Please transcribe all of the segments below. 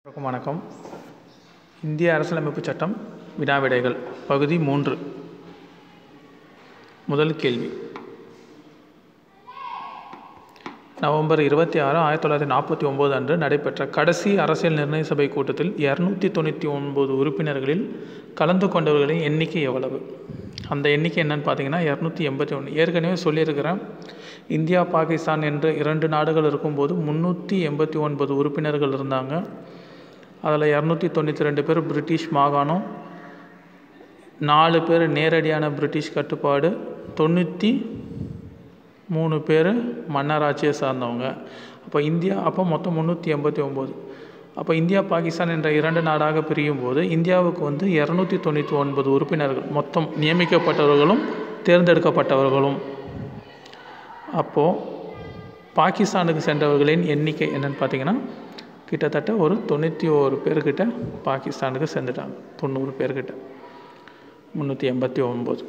அனைவருக்கும் வணக்கம் இந்திய அரசியலமைப்பு சட்டம் வினாவிடைகள் பகுதி மூன்று முதல் கேள்வி நவம்பர் இருபத்தி ஆறு ஆயிரத்தி தொள்ளாயிரத்தி நாற்பத்தி ஒம்பது அன்று நடைபெற்ற கடைசி அரசியல் நிர்ணய சபை கூட்டத்தில் இரநூத்தி தொண்ணூற்றி ஒன்பது உறுப்பினர்களில் கலந்து கொண்டவர்களின் எண்ணிக்கை எவ்வளவு அந்த எண்ணிக்கை என்னன்னு பார்த்தீங்கன்னா இரநூத்தி எண்பத்தி ஒன்று ஏற்கனவே சொல்லியிருக்கிறேன் இந்தியா பாகிஸ்தான் என்று இரண்டு நாடுகள் இருக்கும்போது முந்நூற்றி எண்பத்தி ஒன்பது உறுப்பினர்கள் இருந்தாங்க அதில் இரநூத்தி தொண்ணூற்றி ரெண்டு பேர் பிரிட்டிஷ் மாகாணம் நாலு பேர் நேரடியான பிரிட்டிஷ் கட்டுப்பாடு தொண்ணூற்றி மூணு பேர் மன்னராட்சியை சார்ந்தவங்க அப்போ இந்தியா அப்போ மொத்தம் முந்நூற்றி எண்பத்தி ஒம்பது அப்போ இந்தியா பாகிஸ்தான் என்ற இரண்டு நாடாக பிரியும் போது இந்தியாவுக்கு வந்து இரநூத்தி தொண்ணூற்றி ஒன்பது உறுப்பினர்கள் மொத்தம் நியமிக்கப்பட்டவர்களும் தேர்ந்தெடுக்கப்பட்டவர்களும் அப்போது பாகிஸ்தானுக்கு சென்றவர்களின் எண்ணிக்கை என்னன்னு பார்த்தீங்கன்னா கிட்டத்தட்ட ஒரு தொண்ணூற்றி ஒரு பேர்கிட்ட பாகிஸ்தானுக்கு சென்றுட்டாங்க தொண்ணூறு பேர்கிட்ட முந்நூற்றி எண்பத்தி ஒம்பது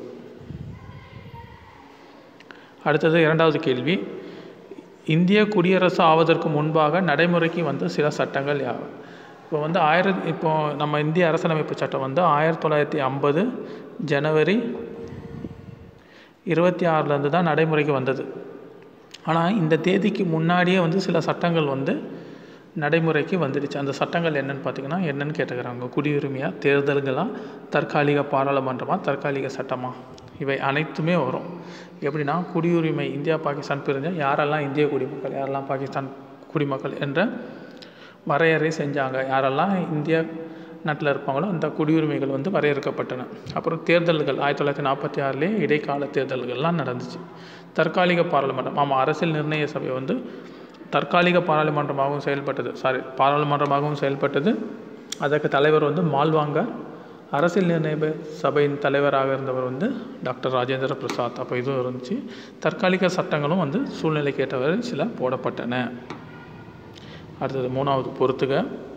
அடுத்தது இரண்டாவது கேள்வி இந்திய குடியரசு ஆவதற்கு முன்பாக நடைமுறைக்கு வந்த சில சட்டங்கள் யாவை இப்போ வந்து ஆயிரத்தி இப்போ நம்ம இந்திய அரசியலமைப்பு சட்டம் வந்து ஆயிரத்தி தொள்ளாயிரத்தி ஐம்பது ஜனவரி இருபத்தி ஆறுலேருந்து தான் நடைமுறைக்கு வந்தது ஆனால் இந்த தேதிக்கு முன்னாடியே வந்து சில சட்டங்கள் வந்து நடைமுறைக்கு வந்துடுச்சு அந்த சட்டங்கள் என்னென்னு பார்த்தீங்கன்னா என்னென்னு கேட்டுக்கிறாங்க குடியுரிமையாக தேர்தல்களாக தற்காலிக பாராளுமன்றமாக தற்காலிக சட்டமாக இவை அனைத்துமே வரும் எப்படின்னா குடியுரிமை இந்தியா பாகிஸ்தான் பிரிஞ்சால் யாரெல்லாம் இந்திய குடிமக்கள் யாரெல்லாம் பாகிஸ்தான் குடிமக்கள் என்ற வரையறை செஞ்சாங்க யாரெல்லாம் இந்தியா நாட்டில் இருப்பாங்களோ அந்த குடியுரிமைகள் வந்து வரையறுக்கப்பட்டன அப்புறம் தேர்தல்கள் ஆயிரத்தி தொள்ளாயிரத்தி நாற்பத்தி ஆறுலேயே இடைக்கால தேர்தல்கள்லாம் நடந்துச்சு தற்காலிக பாராளுமன்றம் ஆமாம் அரசியல் நிர்ணய சபை வந்து தற்காலிக பாராளுமன்றமாகவும் செயல்பட்டது சாரி பாராளுமன்றமாகவும் செயல்பட்டது அதற்கு தலைவர் வந்து மால்வாங்க அரசியல் நிர்ணய சபையின் தலைவராக இருந்தவர் வந்து டாக்டர் ராஜேந்திர பிரசாத் அப்போ இதுவும் இருந்துச்சு தற்காலிக சட்டங்களும் வந்து சூழ்நிலைக்கு ஏற்றவரை சில போடப்பட்டன அடுத்தது மூணாவது பொறுத்துக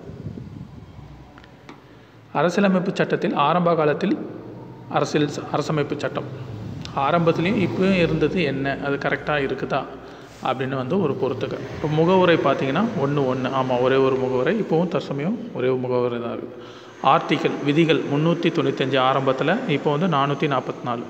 அரசியலமைப்பு சட்டத்தில் ஆரம்ப காலத்தில் அரசியல் அரசமைப்பு சட்டம் ஆரம்பத்துலேயும் இப்போயும் இருந்தது என்ன அது கரெக்டாக இருக்குதா அப்படின்னு வந்து ஒரு பொறுத்துக்க இப்போ முகவுரை பார்த்தீங்கன்னா ஒன்று ஒன்று ஆமாம் ஒரே ஒரு முகவுரை இப்போவும் தற்சமயம் ஒரே ஒரு முகவுரை தான் இருக்குது ஆர்டிக்கல் விதிகள் முந்நூற்றி தொண்ணூத்தஞ்சு ஆரம்பத்தில் இப்போ வந்து நானூற்றி நாற்பத்தி நாலு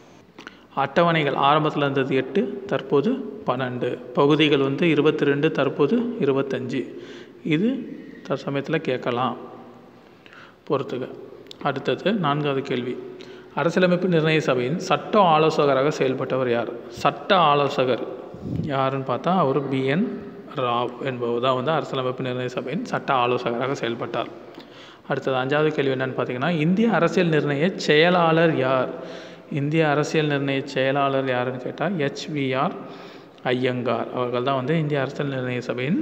அட்டவணைகள் ஆரம்பத்தில் இருந்தது எட்டு தற்போது பன்னெண்டு பகுதிகள் வந்து இருபத்தி ரெண்டு தற்போது இருபத்தஞ்சி இது தற்சமயத்தில் கேட்கலாம் பொறுத்துக அடுத்தது நான்காவது கேள்வி அரசியலமைப்பு நிர்ணய சபையின் சட்ட ஆலோசகராக செயல்பட்டவர் யார் சட்ட ஆலோசகர் யாருன்னு பார்த்தா அவர் பிஎன் ராவ் என்பவர் தான் வந்து அரசியலமைப்பு நிர்ணய சபையின் சட்ட ஆலோசகராக செயல்பட்டார் அடுத்தது அஞ்சாவது கேள்வி என்னென்னு பார்த்தீங்கன்னா இந்திய அரசியல் நிர்ணய செயலாளர் யார் இந்திய அரசியல் நிர்ணய செயலாளர் யாருன்னு கேட்டால் ஹெச்விஆர் ஐயங்கார் அவர்கள் தான் வந்து இந்திய அரசியல் நிர்ணய சபையின்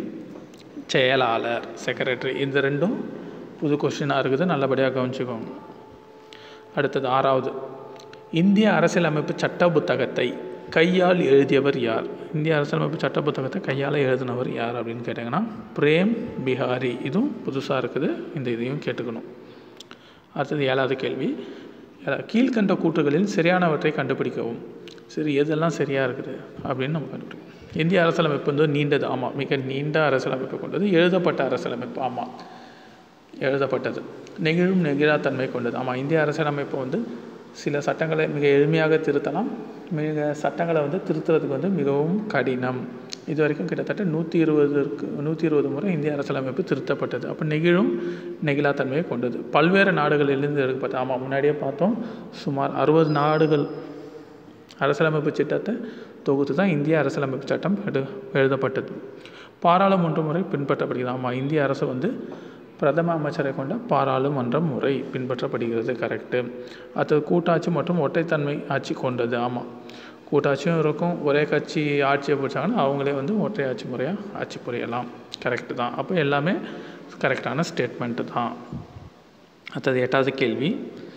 செயலாளர் செக்ரட்டரி இந்த ரெண்டும் புது கொஸ்டினாக இருக்குது நல்லபடியாக கவனிச்சுக்கோங்க அடுத்தது ஆறாவது இந்திய அரசியலமைப்பு சட்ட புத்தகத்தை கையால் எழுதியவர் யார் இந்திய அரசியலமைப்பு சட்ட புத்தகத்தை கையால் எழுதினவர் யார் அப்படின்னு கேட்டிங்கன்னா பிரேம் பிஹாரி இதுவும் புதுசாக இருக்குது இந்த இதையும் கேட்டுக்கணும் அடுத்தது ஏழாவது கேள்வி கீழ்கண்ட கூற்றுகளில் சரியானவற்றை கண்டுபிடிக்கவும் சரி எதெல்லாம் சரியாக இருக்குது அப்படின்னு நம்ம கண்டுபிடிக்கணும் இந்திய அரசியலமைப்பு வந்து நீண்டது ஆமாம் மிக நீண்ட அரசியலமைப்பு கொண்டது எழுதப்பட்ட அரசியலமைப்பு ஆமாம் எழுதப்பட்டது நெகிழும் நெகிழாத்தன்மை கொண்டது ஆமாம் இந்திய அரசியலமைப்பு வந்து சில சட்டங்களை மிக எளிமையாக திருத்தலாம் மிக சட்டங்களை வந்து திருத்துறதுக்கு வந்து மிகவும் கடினம் இது வரைக்கும் கிட்டத்தட்ட நூற்றி இருபதுக்கு நூற்றி இருபது முறை இந்திய அரசியலமைப்பு திருத்தப்பட்டது அப்போ நெகிழும் நெகிழாத்தன்மையை கொண்டது பல்வேறு நாடுகளிலிருந்து எடுக்கப்பட்ட ஆமாம் முன்னாடியே பார்த்தோம் சுமார் அறுபது நாடுகள் அரசியலமைப்பு சட்டத்தை தொகுத்து தான் இந்திய அரசியலமைப்பு சட்டம் எடு எழுதப்பட்டது பாராளுமன்ற முறை பின்பற்றப்படுகிறது ஆமாம் இந்திய அரசு வந்து பிரதம அமைச்சரை கொண்ட பாராளுமன்ற முறை பின்பற்றப்படுகிறது கரெக்டு அடுத்தது கூட்டாட்சி மற்றும் ஒற்றைத்தன்மை ஆட்சி கொண்டது ஆமாம் கூட்டாட்சியும் இருக்கும் ஒரே கட்சி ஆட்சியை பிடிச்சாங்கன்னா அவங்களே வந்து ஒற்றை ஆட்சி முறையாக ஆட்சி புரியலாம் கரெக்டு தான் அப்போ எல்லாமே கரெக்டான ஸ்டேட்மெண்ட்டு தான் அடுத்தது எட்டாவது கேள்வி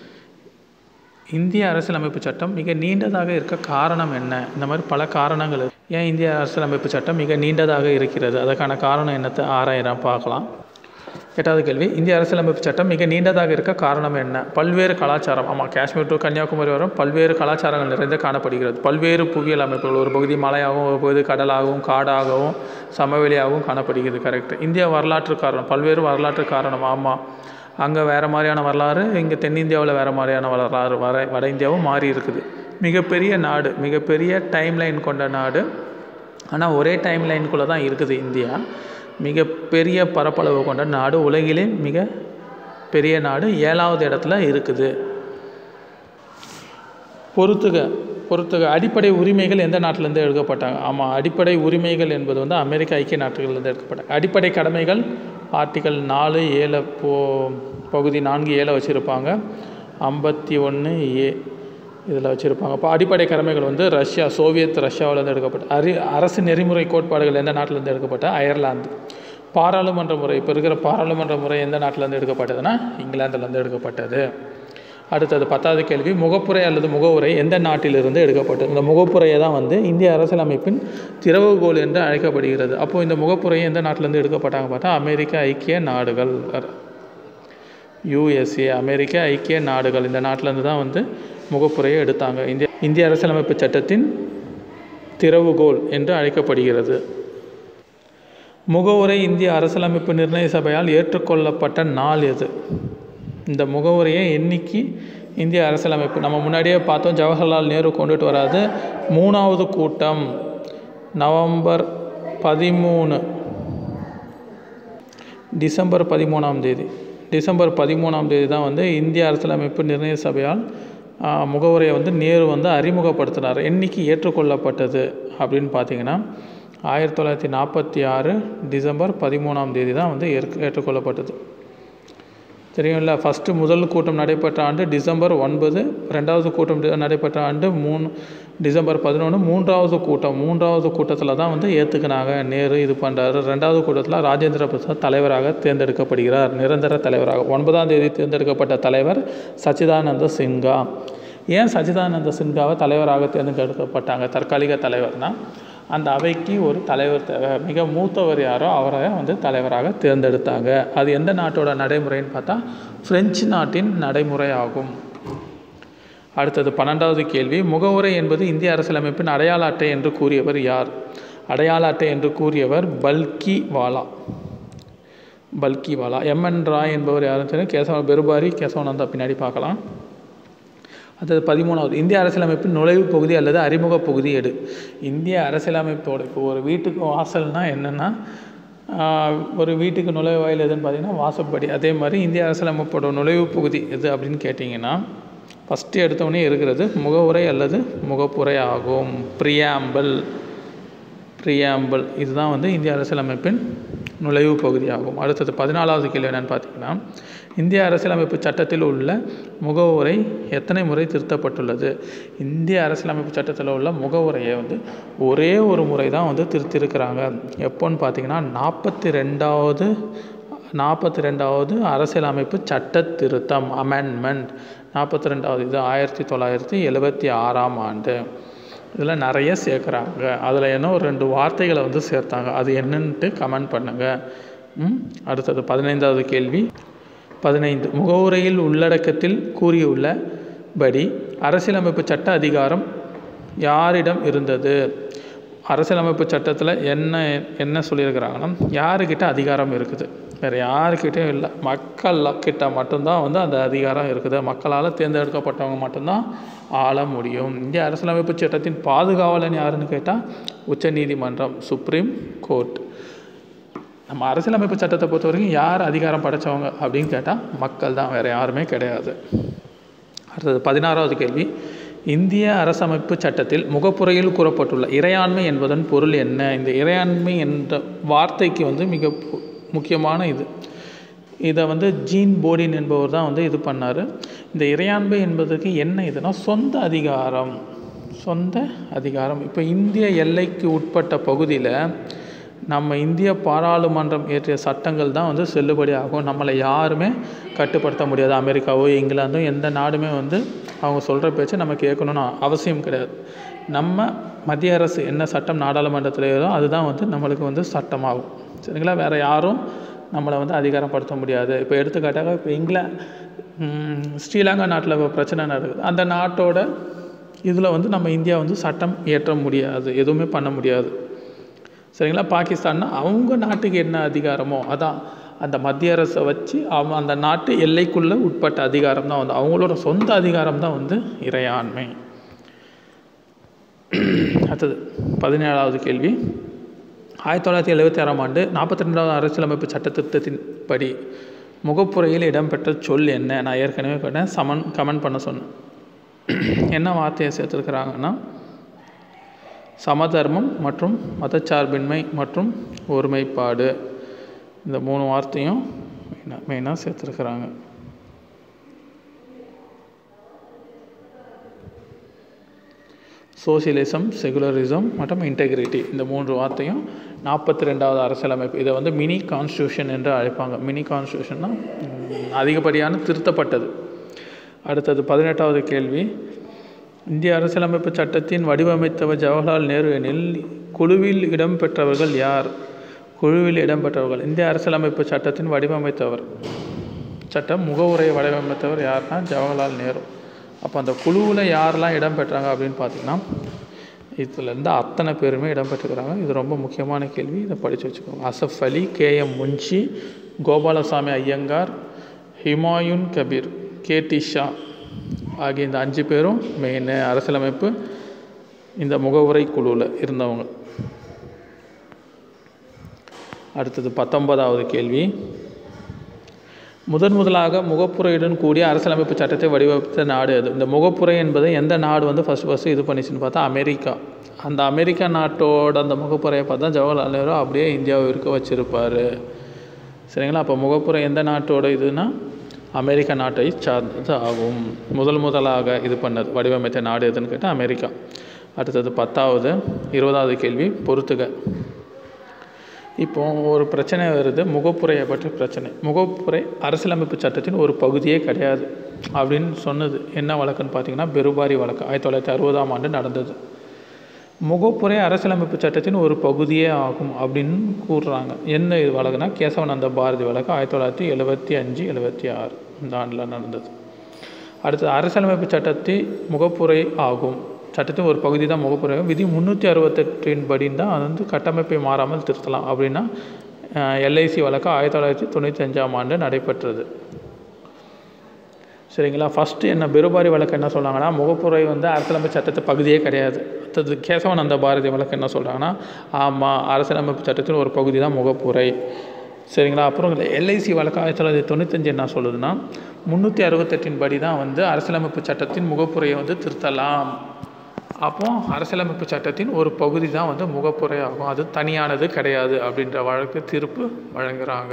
இந்திய அரசியலமைப்பு சட்டம் மிக நீண்டதாக இருக்க காரணம் என்ன இந்த மாதிரி பல காரணங்கள் ஏன் இந்திய அரசியலமைப்பு சட்டம் மிக நீண்டதாக இருக்கிறது அதற்கான காரணம் என்னத்தை ஆராயிரம் பார்க்கலாம் எட்டாவது கேள்வி இந்திய அரசியலமைப்பு சட்டம் மிக நீண்டதாக இருக்க காரணம் என்ன பல்வேறு கலாச்சாரம் ஆமாம் காஷ்மீர் டு கன்னியாகுமரி வரும் பல்வேறு கலாச்சாரங்கள் நிறைந்து காணப்படுகிறது பல்வேறு புவியியல் அமைப்புகள் ஒரு பகுதி மலையாகவும் ஒரு பகுதி கடலாகவும் காடாகவும் சமவெளியாகவும் காணப்படுகிறது கரெக்ட் இந்திய வரலாற்று காரணம் பல்வேறு வரலாற்று காரணம் ஆமாம் அங்கே வேறு மாதிரியான வரலாறு இங்கே தென்னிந்தியாவில் வேறு மாதிரியான வரலாறு வர வட இந்தியாவும் மாறி இருக்குது மிகப்பெரிய நாடு மிகப்பெரிய டைம் லைன் கொண்ட நாடு ஆனால் ஒரே டைம் லைனுக்குள்ளே தான் இருக்குது இந்தியா மிகப்பெரிய பரப்பளவு கொண்ட நாடு உலகிலே மிக பெரிய நாடு ஏழாவது இடத்துல இருக்குது பொறுத்துக பொறுத்துக அடிப்படை உரிமைகள் எந்த நாட்டிலேருந்து எடுக்கப்பட்டாங்க ஆமாம் அடிப்படை உரிமைகள் என்பது வந்து அமெரிக்க ஐக்கிய நாடுகள்லேருந்து எடுக்கப்பட்டாங்க அடிப்படை கடமைகள் ஆர்டிகல் நாலு ஏழை போ பகுதி நான்கு ஏழை வச்சுருப்பாங்க ஐம்பத்தி ஒன்று ஏ இதில் வச்சுருப்பாங்க இப்போ அடிப்படை கடமைகள் வந்து ரஷ்யா சோவியத் ரஷ்யாவிலேருந்து எடுக்கப்பட்ட அறி அரசு நெறிமுறை கோட்பாடுகள் எந்த நாட்டிலேருந்து எடுக்கப்பட்ட அயர்லாந்து பாராளுமன்ற முறை இப்போ இருக்கிற பாராளுமன்ற முறை எந்த நாட்டிலேருந்து எடுக்கப்பட்டதுன்னா இங்கிலாந்துலேருந்து எடுக்கப்பட்டது அடுத்தது பத்தாவது கேள்வி முகப்புரை அல்லது முகவுரை எந்த நாட்டிலிருந்து எடுக்கப்பட்டது இந்த முகப்புரையை தான் வந்து இந்திய அரசியலமைப்பின் திறவுகோல் என்று அழைக்கப்படுகிறது அப்போது இந்த முகப்புரை எந்த நாட்டிலேருந்து எடுக்கப்பட்டாங்க பார்த்தா அமெரிக்க ஐக்கிய நாடுகள் யுஎஸ்ஏ அமெரிக்க ஐக்கிய நாடுகள் இந்த நாட்டிலேருந்து தான் வந்து முகப்புரையை எடுத்தாங்க இந்திய இந்திய அரசியலமைப்பு சட்டத்தின் திறவுகோல் என்று அழைக்கப்படுகிறது முகவுரை இந்திய அரசியலமைப்பு நிர்ணய சபையால் ஏற்றுக்கொள்ளப்பட்ட நாள் எது இந்த முகவுரையை என்னைக்கு இந்திய அரசியலமைப்பு நம்ம முன்னாடியே பார்த்தோம் ஜவஹர்லால் நேரு கொண்டுட்டு வராது மூணாவது கூட்டம் நவம்பர் பதிமூணு டிசம்பர் பதிமூணாம் தேதி டிசம்பர் பதிமூணாம் தேதி தான் வந்து இந்திய அரசியலமைப்பு நிர்ணய சபையால் ஆ, முகவுரையை வந்து நேரு வந்து அறிமுகப்படுத்தினார் என்னைக்கு ஏற்றுக்கொள்ளப்பட்டது அப்படின்னு பார்த்தீங்கன்னா ஆயிரத்தி தொள்ளாயிரத்தி நாற்பத்தி ஆறு டிசம்பர் பதிமூணாம் தேதி தான் வந்து ஏற்க ஏற்றுக்கொள்ளப்பட்டது தெரியும்ல ஃபஸ்ட்டு முதல் கூட்டம் நடைபெற்ற ஆண்டு டிசம்பர் ஒன்பது ரெண்டாவது கூட்டம் டி- நடைபெற்ற ஆண்டு மூணு டிசம்பர் பதினொன்று மூன்றாவது கூட்டம் மூன்றாவது கூட்டத்தில் தான் வந்து ஏற்றுக்கினாங்க நேரு இது பண்ணுறாரு ரெண்டாவது கூட்டத்தில் ராஜேந்திர பிரசாத் தலைவராக தேர்ந்தெடுக்கப்படுகிறார் நிரந்தர தலைவராக ஒன்பதாம் தேதி தேர்ந்தெடுக்கப்பட்ட தலைவர் சச்சிதானந்த சின்ஹா ஏன் சச்சிதானந்த சின்ஹாவை தலைவராக தேர்ந்தெடுக்கப்பட்டாங்க தற்காலிக தலைவர்னா அந்த அவைக்கு ஒரு தலைவர் தேவை மிக மூத்தவர் யாரோ அவரை வந்து தலைவராக தேர்ந்தெடுத்தாங்க அது எந்த நாட்டோட நடைமுறைன்னு பார்த்தா பிரெஞ்சு நாட்டின் நடைமுறை ஆகும் அடுத்தது பன்னெண்டாவது கேள்வி முகவுரை என்பது இந்திய அரசியலமைப்பின் அடையாள அட்டை என்று கூறியவர் யார் அடையாள அட்டை என்று கூறியவர் பல்கி வாலா பல்கி வாலா எம்என் ராய் என்பவர் யாருன்னு தெரியும் கேசவ பெருபாரி கேசவனந்தா பின்னாடி பார்க்கலாம் அடுத்தது பதிமூணாவது இந்திய அரசியலமைப்பின் நுழைவு பகுதி அல்லது அறிமுக பகுதி எடு இந்திய அரசியலமைப்போட இப்போ ஒரு வீட்டுக்கு வாசல்னா என்னென்னா ஆஹ், ஒரு வீட்டுக்கு நுழைவாயில் எதுன்னு பார்த்தீங்கன்னா வாசப்படி அதே மாதிரி இந்திய அரசியலமைப்போட நுழைவு பகுதி எது அப்படின்னு கேட்டிங்கன்னா ஃபஸ்ட்டு எடுத்தோடனே இருக்கிறது முகவுரை அல்லது முகப்புரை ஆகும் ப்ரியாம்பிள் ப்ரியாம்பிள் இதுதான் வந்து இந்திய அரசியலமைப்பின் நுழைவு பகுதியாகும் அடுத்தது பதினாலாவது கேள்வி என்னன்னு பார்த்தீங்கன்னா இந்திய அரசியலமைப்பு சட்டத்தில் உள்ள முகவுரை எத்தனை முறை திருத்தப்பட்டுள்ளது இந்திய அரசியலமைப்பு சட்டத்தில் உள்ள முகவுரையை வந்து ஒரே ஒரு முறை தான் வந்து திருத்திருக்கிறாங்க எப்போன்னு பார்த்தீங்கன்னா நாற்பத்தி ரெண்டாவது நாற்பத்தி ரெண்டாவது அரசியலமைப்பு சட்ட திருத்தம் அமெண்ட்மெண்ட் நாற்பத்தி ரெண்டாவது இது ஆயிரத்தி தொள்ளாயிரத்தி எழுபத்தி ஆறாம் ஆண்டு இதில் நிறைய சேர்க்குறாங்க அதில் என்ன ஒரு ரெண்டு வார்த்தைகளை வந்து சேர்த்தாங்க அது என்னன்ட்டு கமெண்ட் பண்ணுங்கள் ம் அடுத்தது பதினைந்தாவது கேள்வி பதினைந்து முகவுரையில் உள்ளடக்கத்தில் கூறியுள்ளபடி அரசியலமைப்பு சட்ட அதிகாரம் யாரிடம் இருந்தது அரசியலமைப்பு சட்டத்தில் என்ன என்ன சொல்லியிருக்கிறாங்கன்னா யாருக்கிட்ட அதிகாரம் இருக்குது வேறு யாருக்கிட்டையும் இல்லை மக்கள் கிட்ட மட்டும்தான் வந்து அந்த அதிகாரம் இருக்குது மக்களால் தேர்ந்தெடுக்கப்பட்டவங்க மட்டும்தான் ஆள முடியும் இந்திய அரசியலமைப்பு சட்டத்தின் பாதுகாவலன் யாருன்னு கேட்டால் உச்சநீதிமன்றம் சுப்ரீம் கோர்ட் நம்ம அரசியலமைப்பு சட்டத்தை பொறுத்த வரைக்கும் யார் அதிகாரம் படைச்சவங்க அப்படின்னு கேட்டால் மக்கள் தான் வேறு யாருமே கிடையாது அடுத்தது பதினாறாவது கேள்வி இந்திய அரசமைப்பு சட்டத்தில் முகப்புரையில் கூறப்பட்டுள்ள இறையாண்மை என்பதன் பொருள் என்ன இந்த இறையாண்மை என்ற வார்த்தைக்கு வந்து மிக பு- முக்கியமான இது இதை வந்து ஜீன் போடின் என்பவர் தான் வந்து இது பண்ணார் இந்த இறையாண்மை என்பதற்கு என்ன இதுனா சொந்த அதிகாரம் சொந்த அதிகாரம் இப்போ இந்திய எல்லைக்கு உட்பட்ட பகுதியில் நம்ம இந்திய பாராளுமன்றம் இயற்றிய சட்டங்கள் தான் வந்து செல்லுபடி ஆகும் நம்மளை யாருமே கட்டுப்படுத்த முடியாது அமெரிக்காவோ இங்கிலாந்தோ எந்த நாடுமே வந்து அவங்க சொல்கிற பேச்சை நம்ம கேட்கணும்னு அவசியம் கிடையாது நம்ம மத்திய அரசு என்ன சட்டம் நாடாளுமன்றத்தில் ஏதோ அதுதான் வந்து நம்மளுக்கு வந்து சட்டமாகும் சரிங்களா வேறு யாரும் நம்மளை வந்து அதிகாரப்படுத்த முடியாது இப்போ எடுத்துக்காட்டாக இப்போ இங்கிலாந்து ஸ்ரீலங்கா நாட்டில் இப்போ பிரச்சனை நடக்குது அந்த நாட்டோட இதில் வந்து நம்ம இந்தியா வந்து சட்டம் இயற்ற முடியாது எதுவுமே பண்ண முடியாது சரிங்களா பாகிஸ்தான்னா அவங்க நாட்டுக்கு என்ன அதிகாரமோ அதான் அந்த மத்திய அரசை வச்சு அவங்க அந்த நாட்டு எல்லைக்குள்ளே உட்பட்ட அதிகாரம் தான் வந்து அவங்களோட சொந்த அதிகாரம் தான் வந்து இறையாண்மை அடுத்தது பதினேழாவது கேள்வி ஆயிரத்தி தொள்ளாயிரத்தி எழுபத்தி ஆறாம் ஆண்டு நாற்பத்தி ரெண்டாவது அரசியலமைப்பு சட்டத்திட்டத்தின் படி முகப்புரையில் இடம்பெற்ற சொல் என்ன நான் ஏற்கனவே கேட்டேன் சமன் கமெண்ட் பண்ண சொன்னேன் என்ன வார்த்தையை சேர்த்துருக்குறாங்கன்னா சமதர்மம் மற்றும் மதச்சார்பின்மை மற்றும் ஒருமைப்பாடு இந்த மூணு வார்த்தையும் மெயினாக மெயினாக சேர்த்துருக்குறாங்க சோசியலிசம் செகுலரிசம் மற்றும் இன்டெகிரிட்டி இந்த மூன்று வார்த்தையும் நாற்பத்தி ரெண்டாவது அரசியலமைப்பு இதை வந்து மினி கான்ஸ்டியூஷன் என்று அழைப்பாங்க மினி கான்ஸ்டியூஷன்னா அதிகப்படியான திருத்தப்பட்டது அடுத்தது பதினெட்டாவது கேள்வி இந்திய அரசியலமைப்பு சட்டத்தின் வடிவமைத்தவர் ஜவஹர்லால் நேரு எனில் குழுவில் இடம்பெற்றவர்கள் யார் குழுவில் இடம்பெற்றவர்கள் இந்திய அரசியலமைப்பு சட்டத்தின் வடிவமைத்தவர் சட்டம் முகவுரையை வடிவமைத்தவர் யார்னா ஜவஹர்லால் நேரு அப்போ அந்த குழுவில் யாரெல்லாம் இடம்பெற்றாங்க அப்படின்னு பார்த்தீங்கன்னா இதுலேருந்து அத்தனை பேருமே இடம்பெற்றுக்கிறாங்க இது ரொம்ப முக்கியமான கேள்வி இதை படித்து வச்சுக்கோங்க Asaf Ali K M Munshi Gopalaswami Ayyangar Humayun Kabir K T Shah ஆகிய இந்த அஞ்சு பேரும் மெயின் அரசியலமைப்பு இந்த முகவுரை குழுவில் இருந்தவங்க அடுத்தது பத்தொன்பதாவது கேள்வி முதன் முதலாக முகப்புரையுடன் கூடிய அரசியலமைப்பு சட்டத்தை வடிவமைத்த நாடு அது இந்த முகப்புரை என்பதை எந்த நாடு வந்து ஃபஸ்ட் ஃபஸ்ட்டு இது பண்ணிச்சுன்னு பார்த்தா அமெரிக்கா அந்த அமெரிக்கா நாட்டோட அந்த முகப்புரையை பார்த்தா ஜவஹர்லால் நேரு அப்படியே இந்தியாவை இருக்க வச்சுருப்பார் சரிங்களா அப்போ முகப்புரை எந்த நாட்டோட இதுனா அமெரிக்க நாட்டை சார்ந்தது ஆகும் முதல் முதலாக இது பண்ணது வடிவமைத்த நாடு எதுன்னு கேட்டால் அமெரிக்கா அடுத்தது பத்தாவது இருபதாவது கேள்வி பொறுத்துக இப்போ ஒரு பிரச்சனை வருது முகப்புரையை பற்றி பிரச்சனை முகப்புரை அரசியலமைப்பு சட்டத்தின் ஒரு பகுதியே கிடையாது அப்படின்னு சொன்னது என்ன வழக்குன்னு பார்த்தீங்கன்னா பெருபாரி வழக்கு ஆயிரத்தி தொள்ளாயிரத்தி அறுபதாம் ஆண்டு நடந்தது முகப்புரை அரசியலமைப்பு சட்டத்தின் ஒரு பகுதியே ஆகும் அப்படின்னு கூறுறாங்க என்ன இது வழக்குனா கேசவனந்த பாரதி வழக்கு ஆயிரத்தி தொள்ளாயிரத்தி எழுபத்தி அஞ்சு எழுபத்தி ஆறு இந்த ஆண்டில் நடந்தது அடுத்தது அரசியலமைப்பு சட்டத்தை முகப்புரை ஆகும் சட்டத்தின் ஒரு பகுதி தான் முகப்புரை விதி முந்நூற்றி அறுபத்தெட்டின் படி தான் அது வந்து கட்டமைப்பை மாறாமல் திருத்தலாம் அப்படின்னா எல்ஐசி வழக்கு ஆயிரத்தி தொள்ளாயிரத்தி தொண்ணூற்றி அஞ்சாம் ஆண்டு நடைபெற்றது சரிங்களா ஃபஸ்ட்டு என்ன பெருபாரி வழக்கு என்ன சொல்கிறாங்கன்னா முகப்புரை வந்து அரசியலமைப்பு சட்டத்து பகுதியே கிடையாது அடுத்தது கேசவனந்த பாரதி வழக்கு என்ன சொல்கிறாங்கன்னா ஆமாம் அரசியலமைப்பு சட்டத்தின் ஒரு பகுதி தான் முகப்புரை சரிங்களா அப்புறம் எல்ஐசி வழக்கு ஆயிரத்தி தொள்ளாயிரத்தி தொண்ணூத்தஞ்சு என்ன சொல்லுதுன்னா முந்நூற்றி அறுபத்தெட்டின் படி தான் வந்து அரசியலமைப்பு சட்டத்தின் முகப்புரையை வந்து திருத்தலாம் அப்போ அரசியலமைப்பு சட்டத்தின் ஒரு பகுதி தான் வந்து முகப்புரை ஆகும் அது தனியானது கிடையாது அப்படின்ற வழக்கு தீர்ப்பு வழங்குகிறாங்க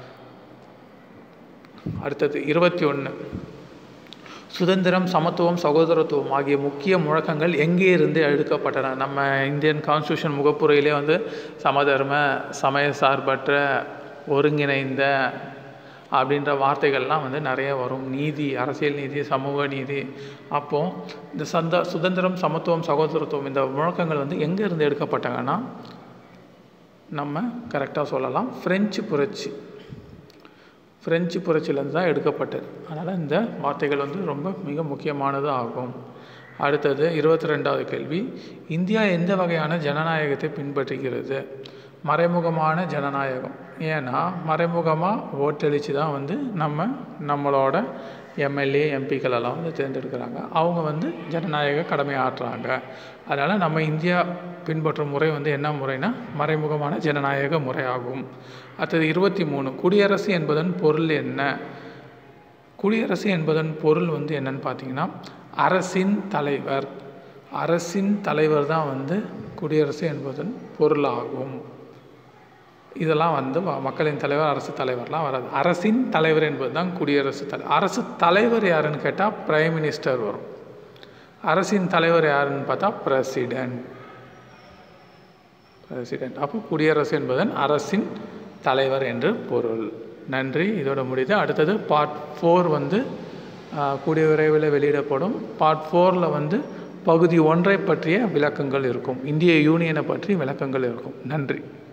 அடுத்தது இருபத்தி ஒன்று சுதந்திரம் சமத்துவம் சகோதரத்துவம் ஆகிய முக்கிய முழக்கங்கள் எங்கே இருந்து எடுக்கப்பட்டன நம்ம இந்தியன் கான்ஸ்டியூஷன் முகப்புரையிலே வந்து சமதர்ம சமய சார்பற்ற ஒருங்கிணைந்த அப்படின்ற வார்த்தைகள்லாம் வந்து நிறைய வரும் நீதி அரசியல் நீதி சமூக நீதி அப்போது இந்த சந்த சுதந்திரம் சமத்துவம் சகோதரத்துவம் இந்த முழக்கங்கள் வந்து எங்கே இருந்து எடுக்கப்பட்டாங்கன்னா நம்ம கரெக்டாக சொல்லலாம் ஃப்ரெஞ்சு புரட்சி ஃப்ரெஞ்சு புரட்சியிலேருந்து தான் எடுக்கப்பட்டது அதனால் இந்த வார்த்தைகள் வந்து ரொம்ப மிக முக்கியமானது ஆகும் அடுத்தது இருபத்தி ரெண்டாவது கேள்வி இந்தியா எந்த வகையான ஜனநாயகத்தை பின்பற்றுகிறது மறைமுகமான ஜனநாயகம் ஏன்னா மறைமுகமாக ஓட்டளித்து தான் வந்து நம்ம நம்மளோட எம்எல்ஏ எம்பிக்கள் எல்லாம் வந்து தேர்ந்தெடுக்கிறாங்க அவங்க வந்து ஜனநாயக கடமை ஆற்றுறாங்க அதனால் நம்ம இந்தியா பின்பற்றும் முறை வந்து என்ன முறைனா மறைமுகமான ஜனநாயக முறையாகும் அடுத்தது இருபத்தி மூணு குடியரசு என்பதன் பொருள் என்ன குடியரசு என்பதன் பொருள் வந்து என்னன்னு பார்த்தீங்கன்னா அரசின் தலைவர் அரசின் தலைவர் தான் வந்து குடியரசு என்பதன் பொருளாகும் இதெல்லாம் வந்து ம- மக்களின் தலைவர் அரசு தலைவர்லாம் வராது அரசின் தலைவர் என்பது தான் குடியரசு தலை அரசு தலைவர் யாருன்னு கேட்டால் பிரைம் மினிஸ்டர் வரும் அரசின் தலைவர் யாருன்னு பார்த்தா பிரசிடென்ட் பிரசிடென்ட் அப்போ குடியரசு என்பதன் அரசின் தலைவர் என்று பொருள் நன்றி இதோட முடியுது அடுத்தது பார்ட் ஃபோர் வந்து ஆஹ், கூடிய விரைவில் வெளியிடப்படும் பார்ட் ஃபோரில் வந்து பகுதி ஒன்றை பற்றிய விளக்கங்கள் இருக்கும் இந்திய யூனியனை பற்றி விளக்கங்கள் இருக்கும் நன்றி